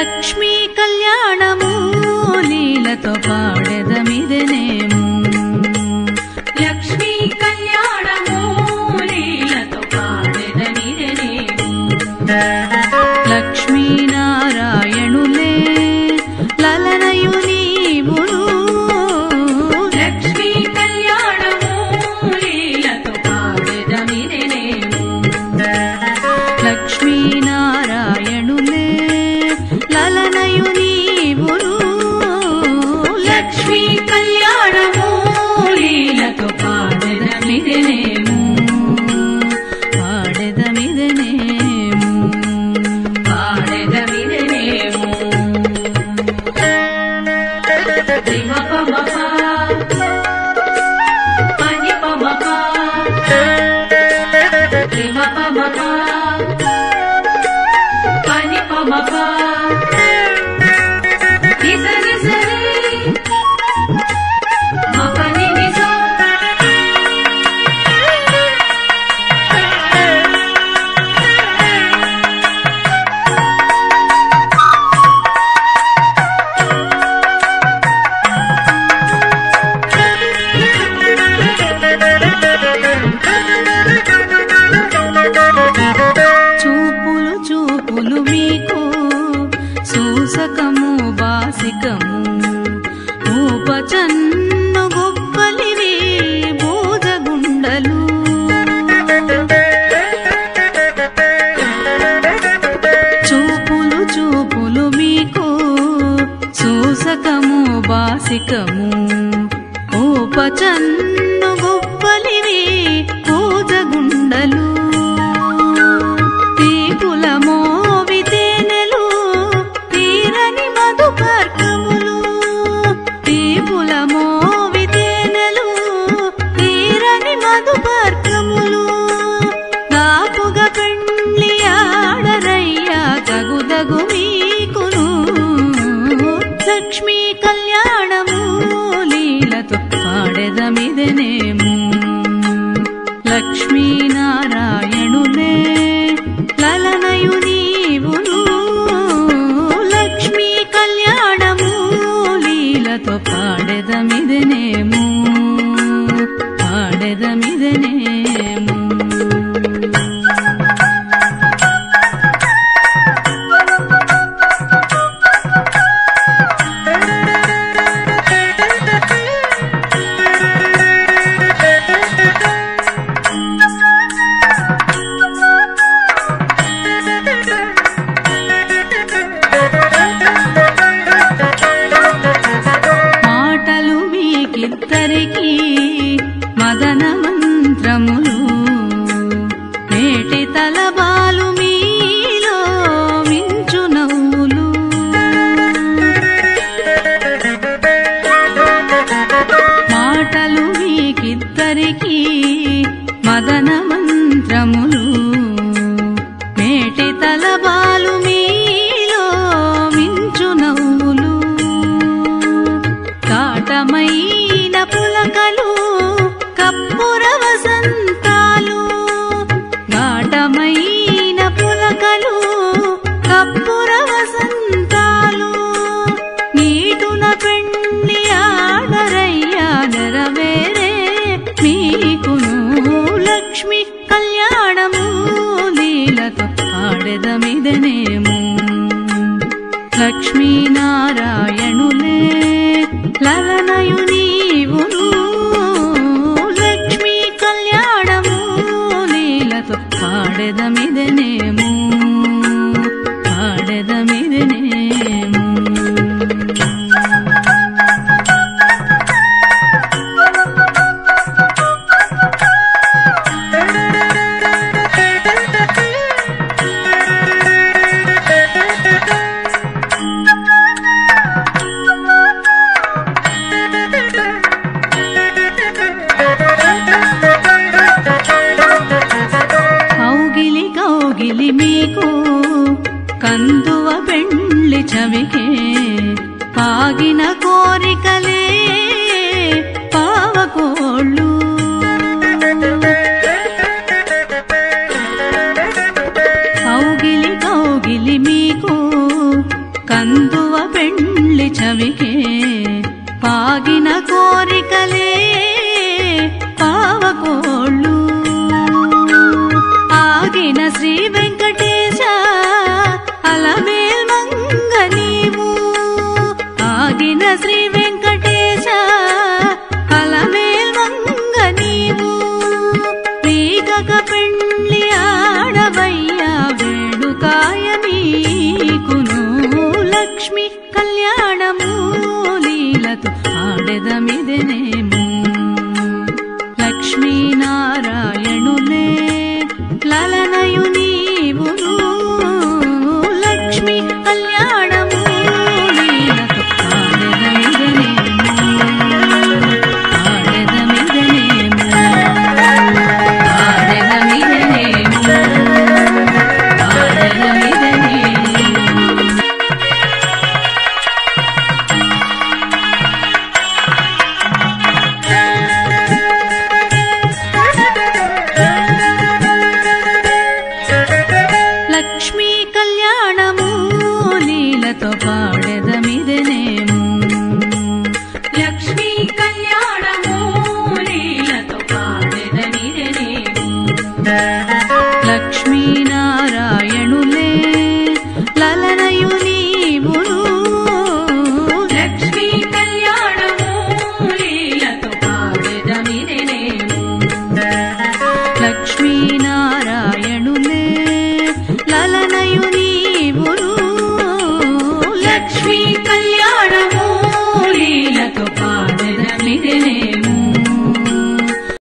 లక్ష్మీ కళ్యాణము లీలతో పాడెదమిదనేము లక్ష్మీ కళ్యాణము లీలతో పాడెదనిదనేము లక్ష్మీనారాయణులే లలనయు నీవును లక్ష్మీ కళ్యాణము లీలతో పాడెదనిదనేము లక్ష్మీనారాయణులే లలనయు నీవును లక్ష్మీ కళ్యాణము లీలతో పాడెదనిదనేము పాడెదమిదనేము పాడెదనిదనేము రిమపమప పనిపమప రిమపమప పనిపమప నిసరి సరి మపని నిస చూపులు చూపులు మీకు సూసకము బాసికము ఊపచన్ను గొప్పలివి బోధగుండలు చూపులు చూపులు మీకు సూసకము బాసికము ఊపచన్ను గొప్పలివి బోధగుండలు తీపుల మోవితేనెలు తీరని మధుపర్కములు తీపుల మోవితేనెలు తీరని మధుపర్కములు దాపుగా పెండ్లి ఆడరయ్యా తగుదగు మీకును లక్ష్మీ కళ్యాణము లీలతో పాడెదమిదనేము లక్ష్మీనారాయణులే లలనయు నీవును లక్ష్మీ కళ్యాణము లీలతో పాడెదమిదనేము పాడెదమిదనేము మాటలు మీకిద్దరికి మదన మంత్రములు నేటి తలబాలు మీలో మించు నవ్వులు మాటలు మీకిద్దరికి మదన మంత్రములు మేటి తలబాలు మీలో మించు నవ్వులు కాటమైన పులకలు కప్పుర వసంతాలు ఘాటమైన పులకలు కప్పుర వసంతాలు నీటున పెండ్లి ఆడరయ్యా నెరవేరే మీకును లక్ష్మి కళ్యాణము లీలతో ఆడెదమిదనేము లక్ష్మీనారాయణులే లలనయు నీవును లక్ష్మీ కళ్యాణము లీలతో పాడెదమిదనేము పాడెదమిదనేము కౌగిలి కౌగిలి మీకు కందువ పెండ్లి చవికే పాగిన కోరికలే పావకోళ్ళు కౌగిలి కౌగిలి మీకు కందువ పెండ్లి చవికే పాగిన కోరికలే పావకోళ్ళు ఆగిన శ్రీ వెంకటేశ అలమేల్ మంగ నీవు ఆగిన శ్రీ వెంకటేశ అలమేల్ మంగ నీవు రీగక పెండ్లి ఆడవయ్యా వేడుకాయ మీకును లక్ష్మి కళ్యాణము లీలతో ఆడెదమిదెనేము లక్ష్మీనారాయణులే లలనయు నీవును లక్ష్మి కళ్యాణము లీలతో ఆడెదమిదెనేము ఆడెదమిదెనేము ఆడెదమిదెనేము ఆడెదమిదెనేము లక్ష్మీ కళ్యాణము లీలతో పాడెదమిదెనేము లక్ష్మీ కళ్యాణము లీలతో పాడెదనిదెనేము లక్ష్మీనారాయణులే లలనయు నీవును లక్ష్మీ కళ్యాణము లీలతో పాడెదనిదెనేము లక్ష్మీనారాయణులే లలనయు నీవును లక్ష్మీ కళ్యాణము